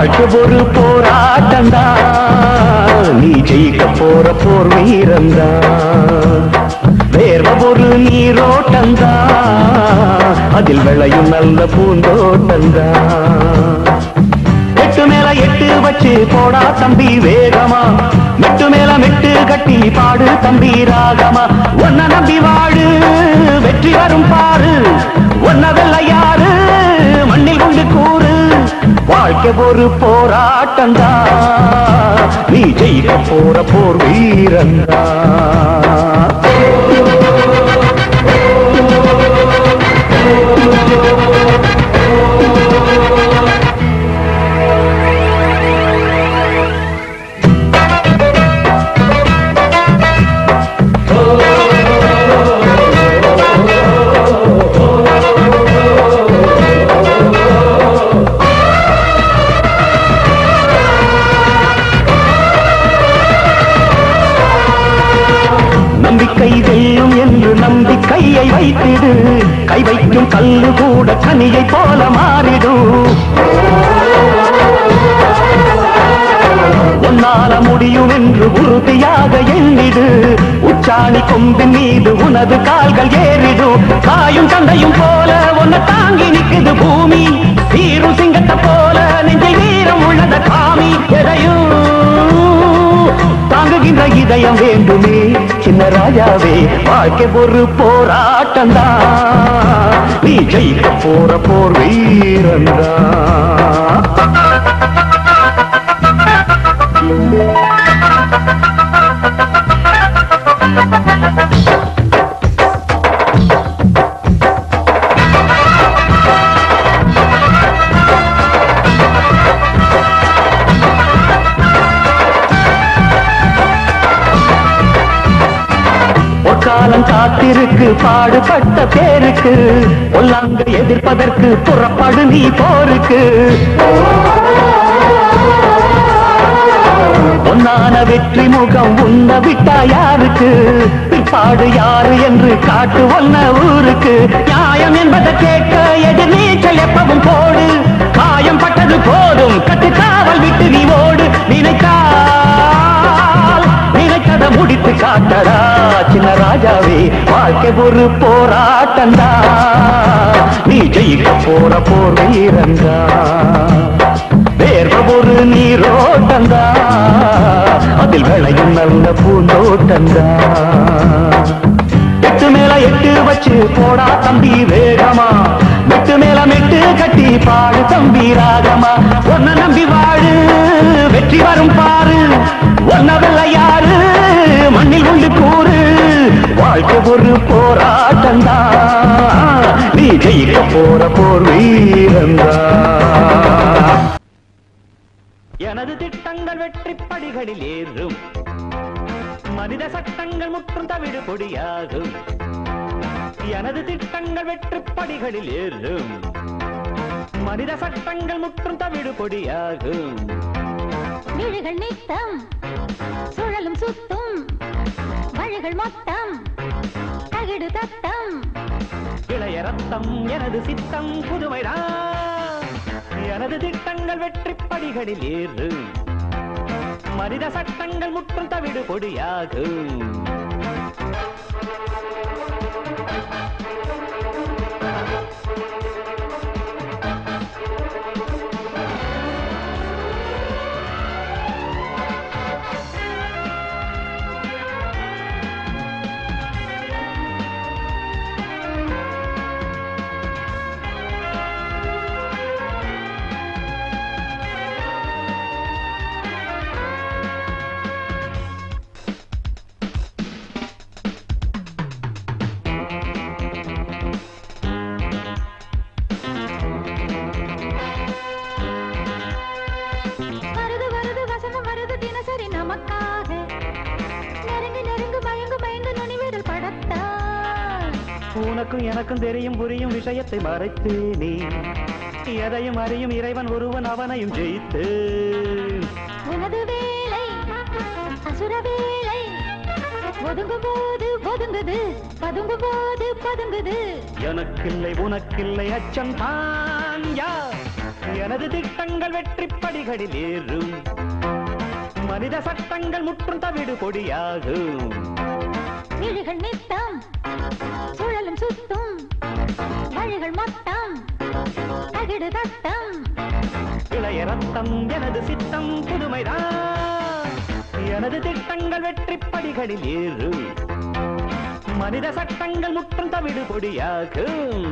வாழ்க்கை ஒரு போராட்டந்தா நீ ஜெயிக்க போற போர் வீரந்தா வேர்வ ஒரு நீரோட்டந்தா அதில் விளையும் நல்ல பூந்தோட்டந்தா எட்டு மேல எட்டு வச்சு போடா தம்பி வேகமா மெட்டு மேல மெட்டு கட்டி பாடு தம்பி ராகமா ஒன்ன நம்பி வாடு வெற்றி வரும் பாரு ஒன்ன வெல்ல யாரு மண்ணில் கொண்டு கூறு வாழ்க்கை ஒரு போராட்டந்தா நீ ஜெயிக்க போற போர் வீரந்தா நம்பிக்கை வெல்லும் என்று நம்பி கையை வைத்திடு கை வைக்கும் கல்லு கூட கனியை போல மாறிடும் உன்னால முடியும் என்று உறுதியாக எண்ணிடு உச்சாணி கொம்பின் மீது உனது கால்கள் ஏறிடும் காயும் தந்தையும் போல உன்னை தாங்கி நிக்குது பூமி தீரும் சிங்கத்தை போல நெஞ்சில் வீரம் உள்ளத காமி எதையும் தாங்குகின்ற இதயம் வேண்டுமே சின்ன ராஜாவே வாழ்க்கை ஒரு போராட்டந்தா நீ ஜெயிக்க போற போர் வீரந்தா பொற்காலம் காத்திருக்கு பாடுபட்ட பேருக்கு பொல்லாங்க எதிர்ப்பதற்கு புறப்படு நீ போருக்கு பொன்னான வெற்றி முகம் உன்ன விட்டா யாருக்கு பிற்பாடு யாரு என்று காட்டு ஒன்ன ஊருக்கு நியாயம் என்பதை கேட்க எதிர் நீச்சல் எப்பவும் போடு காயம் பட்டது போதும் கட்டு காவல் விட்டு நீ ஓடு நினைத்தால் நினைத்ததை முடித்து காட்டடா சின்ன ராஜாவே வாழ்க்கை ஒரு போராட்டந்தா நீ ஜெயிக்க போற போர் வீரந்தா வேர்வ ஒரு நீரோட்டந்தா அதில் விளையும் நல்ல பூந்தோட்டந்தா எட்டு மேல எட்டு வச்சு போடா தம்பி வேகமா மெட்டு மேல மெட்டு கட்டி பாடு தம்பி ராகமா ஒன்ன நம்பி வாடு வெற்றி வரும் பாரு ஒன்னவில்ல யாரு மண்ணில் உண்டு கூறு வாழ்க்கை ஒரு போராட்டந்தா நீ ஜெயிக்க போற போர் வீரந்தா எனது திட்டங்கள் வெற்றி படிகளில் ஏறும் மனித சட்டங்கள் முற்றும் தவிடு பொடியாகும் எனது திட்டங்கள் வெற்றி படிகளில் ஏறும் மனித சட்டங்கள் முற்றும் தவிடு பொடியாகும் விழிகள் நித்தம் சுழலும் சுத்தும் வழிகள் மொத்தம் தகிடு தத்தம் இளைய ரத்தம் எனது சித்தம் புதுமைதான் எனது திட்டங்கள் வெற்றி படிகளில் ஏறும் மனித சட்டங்கள் முற்றும் தவிடு பொடியாகும் வருது வருது வசந்தம் வருது தினசரி நமக்காக நெருங்கு நெருங்கு மயங்கு மயங்கு நுனிவிரல் படத்தான் உனக்கும் எனக்கும் தெரியும் புரியும் விஷயத்தை மறைத்தேனே எதையும் அறியும் இறைவன் ஒருவன் அவனையும் ஜெயித்து உனது வேலை அசுர வேலை ஒதுங்கும் போது ஒதுங்குது பதுங்கும் போது பதுங்குது எனக்கில்லை உனக்கில்லை அச்சம் தான் யா எனது திட்டங்கள் வெற்றி படிகளில் ஏறும் மனித சட்டங்கள் முற்றும் தவிடு பொடியாகும் விழிகள் நித்தம் சுழலும் சுத்தும் வழிகள் மொத்தம் தகிடு தத்தம் இளைய ரத்தம் எனது சித்தம் புதுமைதான் எனது திட்டங்கள் வெற்றி படிகளில் ஏறும் மனித சட்டங்கள் முற்றும் தவிடு பொடியாகும்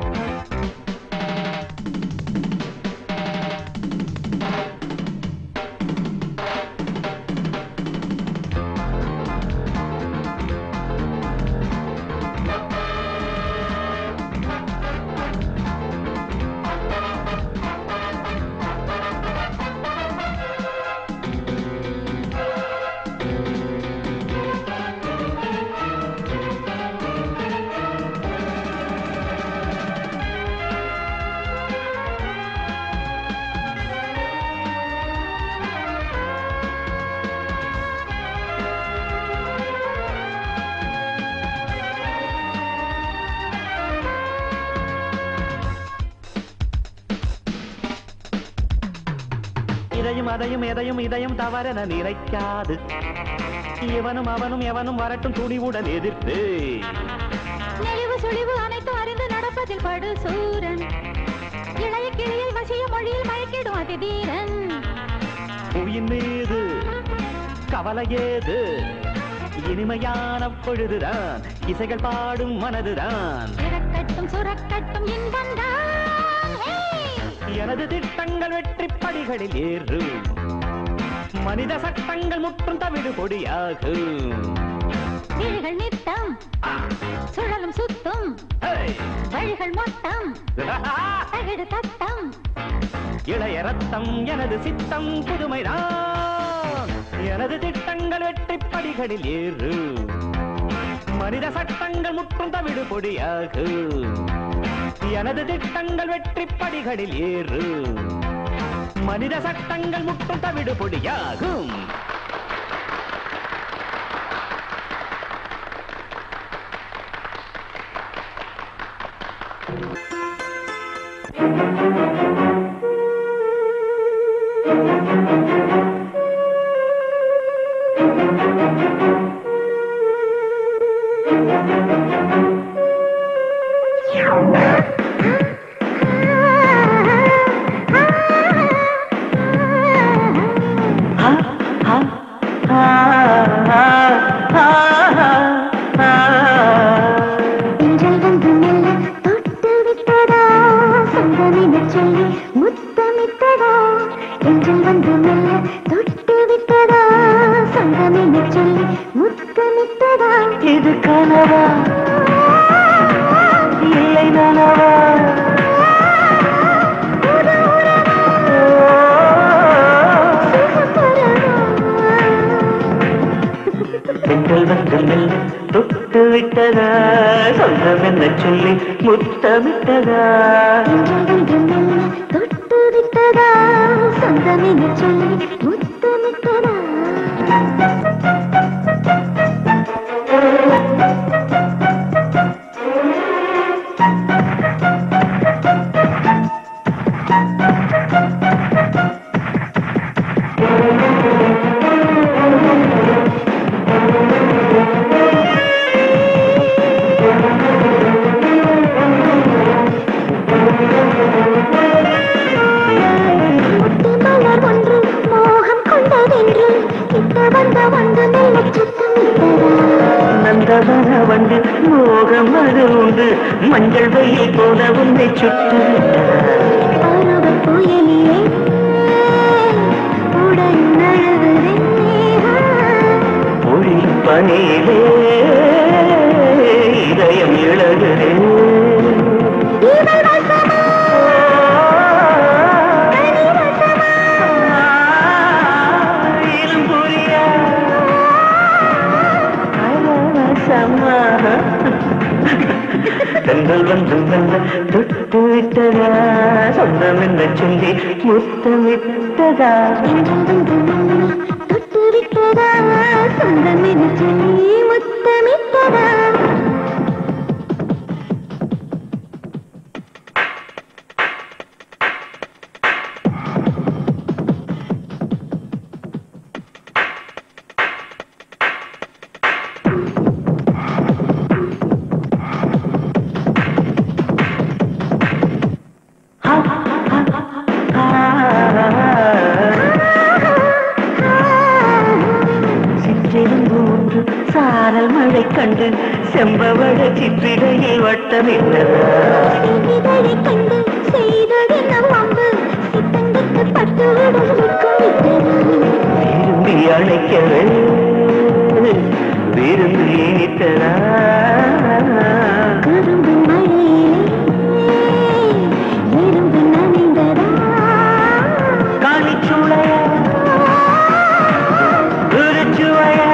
இதையும் அதையும் எதையும் இதையும் தவறென நினைக்காது இவனும் அவனும் எவனும் வரட்டும் துணிவுடன் எதிர்த்து நெளிவு சுழிவு அனைத்தும் அறிந்து நடப்பதில் படு சூரன் இளைய கிளியை வசிய மொழியில் மயக்கிடும் அதிதீரன் புவியின் மீது கவலை ஏது இனிமையான பொழுதுதான் இசைகள் பாடும் மனதுதான் இறக்கட்டும் சுரக்கட்டும் இன்பந்தான் ஹே! எனது திட்டங்கள் வெற்றி படிகளில் ஏறும் மனித சட்டங்கள் முற்றும் தவிடு பொடியாகும் விழிகள் நித்தம் சுழலும் சுத்தும் ஹேய்! வழிகள் மொத்தம் தகிடு தத்தம் இளைய ரத்தம் எனது சித்தம் புதுமைதான் எனது திட்டங்கள் வெற்றி படிகளில் ஏறும் மனித சட்டங்கள் முற்றும் தவிடு பொடியாகும் எனது திட்டங்கள் வெற்றி படிகளில் ஏறும் மனித சட்டங்கள் முற்றும் தவிடு பொடியாகும் தென்றல் வந்து மெல்ல தொட்டு விட்டதா சொந்தமெனச் சொல்லி முத்தமிட்டதா தென்றல் வந்து மெல்ல தொட்டு விட்டதா சொந்தமெனச் சொல்லி முத்தமிட்டதா இது கனவா இல்லை நனவா பெண்கள் வந்து மெல்ல தொட்டு விட்டதா சொந்தம் என்ன சொல்லி முத்தமிட்டதா தென்றல் வந்து மெல்ல தொட்டு விட்டதா சொந்தமெனச் சொல்லி முத்தமிட்டதா முத்து மலர் ஒன்று மோகம் கொண்டதென்று கிட்ட வந்த ஒன்று மெல்ல சுத்தமிட்டதா நந்தவன வந்து மோகம் அது உண்டு மஞ்சள் வெயில் போல உன்னை சுட்டு பருவ புயலிலே உடன் அழுகிறேன் பொழி பணியிலே இதயம் இழகிறேன் இவள் வசமா கனி வசமா இளம் புரியா பரவசமா. தென்றல் வந்து மெல்ல தொட்டு விட்டதா சொந்தம் என்ன சொல்லி முத்தமிட்டதா என்றும் வந்து மெல்ல தொட்டு விட்டதா சொந்தமென சொல்லி முத்தமிட்டதா கண்டு செம்பவழ சித்திரையில் வட்டமிட்டதா இதழை கண்டு செய்தது நம் அம்பு சித்தங்கிட்டு பட்டு விடும் விட்டதா விரும்பி அழைக்கவே விருந்து இனித்ததா கரும்பு மழையிலே எறும்பு நனைந்ததா காணிச்சுளையா குருச்சுவையா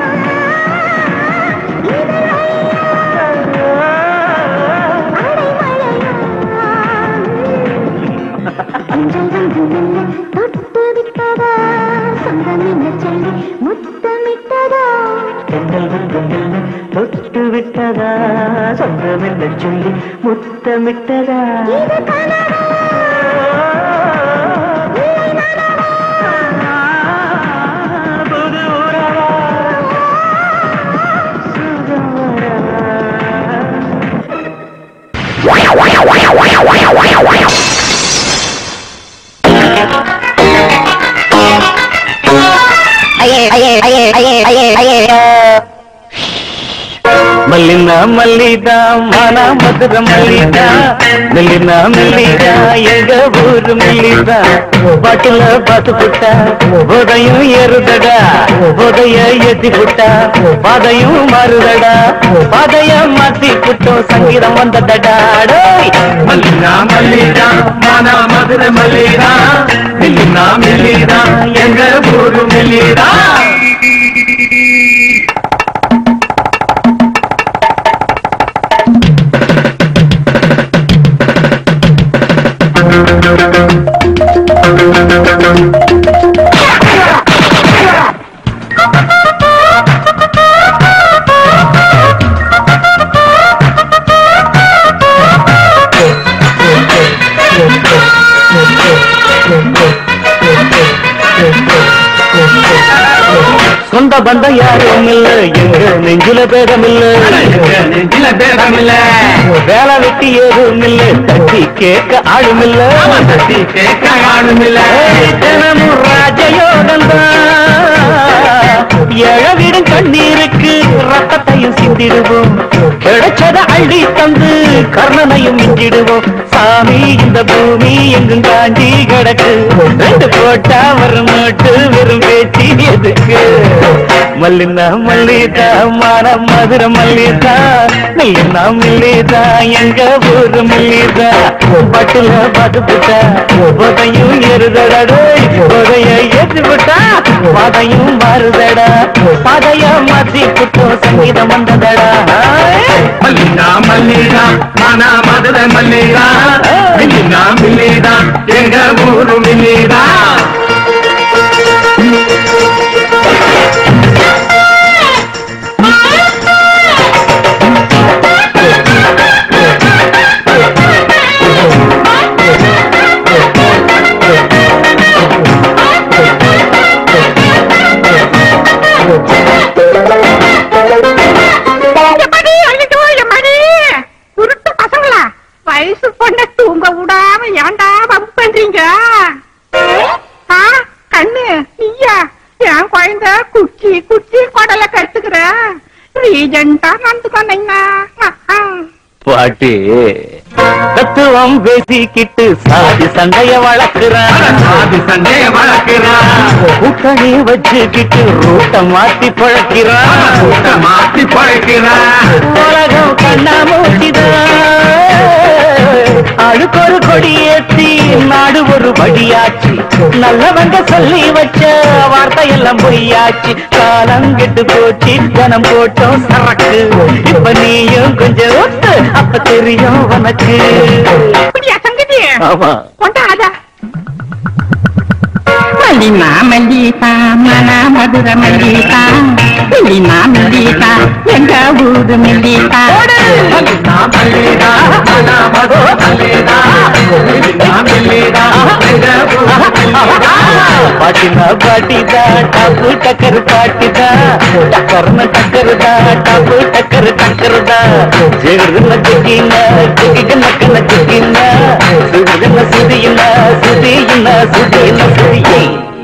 அஞ்சல் வந்து மெல்ல தொட்டு விட்டதா சொந்தம் என்ன சொல்லி முத்தமிட்டதா தென்றல் வந்து மெல்ல தொட்டு விட்டதா சொந்தமெல்ல சொல்லி முத்தமிட்டதா இது கனவா புது உறவா சுகம் வரவா మల్లిన మల్లిదా మన మధుర మల్లిదా మెల్లిన మెల్లిదా ఎగ ఊరు మెల్లిదా బాటిల బాతు పుట్ట ఉదయం ఎరుదడా ఉదయ ఎత్తి పుట్ట పాదయం మారుదడా పాదయ మాతి పుట్టో సంగీతం వందదడా మల్లిన మల్లిదా మన మధుర మల్లిదా మెల్లిన మెల్లిదా ఎగ ఊరు మెల్లిదా சொந்த பந்தம் யாரும் இல்ல எங்க நெஞ்சில பேதம் இல்ல நெஞ்சில பேதமில்ல வேலை வெட்டி ஏதும் இல்ல தட்டி கேட்க ஆளும் இல்ல தட்டி கேட்க ஆளுமில்ல தினமும் ராஜயோகம் எழவிடும் கண்ணீருக்கு ரத்தத்தையும் சிந்திடுவோம் கிடைச்சத அள்ளி தந்து கர்ணனையும் மிஞ்சிடுவோம் சாமி இந்த பூமி எங்கும் காஞ்சி கிடக்கு ரெண்டு போட்டா வரும் நோட்டு வெறும் பேச்சு எதுக்கு மல்லினா மல்லிதா மான மதுர மல்லிதா மல்லினா மல்லிதா எங்க ஊரு மல்லிதா பட்டுல பாத்து புட்டா உதையும் எருதடா உதைய ஏத்து விட்டா பாதையும் மாறுதடா பாதைய மாத்தி புட்டோ சங்கீதம் வந்ததடா மல்லிகா மல்லிகா மன மதுர மல்லிகா மில்லிகா மில்லிகா எங்க ஊரு மில்லிகா எம்மாடி, ஐயோ, எம்மாடி. உருட்டு பசங்களா வயசு பொண்ண தூங்க விடாம ஏன்டா வம்பு பண்றீங்க ஆ, கண்ணு நீயா என் குழந்தை குச்சி குச்சி குடல கத்துக்கிற ரீஜெண்டா நடந்துக்கோங்க பாட்டி தத்துவம் பேசிக்கிட்டு சாதி சண்டைய வளர்க்கிறான் சாதி சண்டைய வளர்க்கிறான் கூட்டணி வச்சுக்கிட்டு ரூட்ட மாத்தி பழக்கிறான் கூட்ட மாத்தி பழைக்கிறான் உலகம் கண்ணாமூச்சிதான் அழுக்கொரு கொடி ஏத்தி நாடு ஒரு படியாச்சு நல்லவங்க சொல்லி வச்ச வார்த்தை எல்லாம் பொய்யாச்சு காலம் கெட்டு போச்சு ஜனம் போட்டோம் சரக்கு இப்ப நீயும் கொஞ்சம் ஒத்து அப்ப தெரியும் உனக்கு அப்படியா சங்கதி ஆமா கொண்டாத மல்லிமா மல்லிகா மன மதுர மல்லிகா மல்லிமா மல்லிகா எங்க ஊரு மல்லிகா மல்லிகா மல்லிகா மன மதுர மல்லிகா மில்லிகா மில்லிகா எங்க ஊரு மில்லிகா பாட்டினா பாட்டிதா டப்பு டக்கர் பாட்டிதா டக்கர்ன டக்கருதா டப்பு டக்கர் டக்கருதா ஜெகர்ன ஜெகின ஜெகின கன ஜெகின சுதின சுதியின சுதியின சுதியின சுதியை